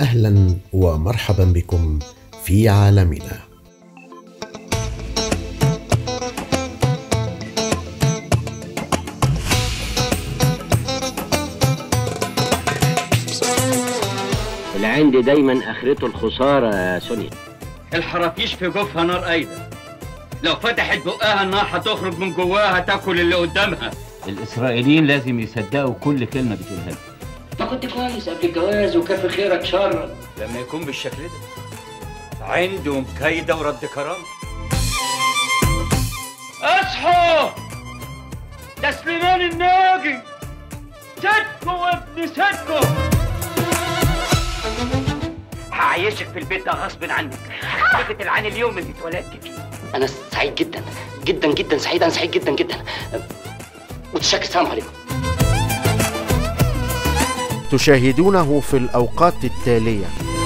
اهلا ومرحبا بكم في عالمنا العند دايما اخرته الخساره يا سونيا الحرافيش في جوفها نار ايضا لو فتحت بقها النار هتخرج من جواها تاكل اللي قدامها الاسرائيليين لازم يصدقوا كل كلمه بتقولها لهم ما كنت كويس قبل الجواز وكان في خيرك شر لما يكون بالشكل ده عندهم كيدة ورد كرامة اصحوا ده سليمان الناجي صدقوا وابن صدقوا هعيشك في البيت ده غصب عنك هتثبت العن اليوم اللي اتولدت فيه انا سعيد جدا جدا جدا سعيد انا سعيد جدا جدا متشكر السلام عليكم تشاهدونه في الأوقات التالية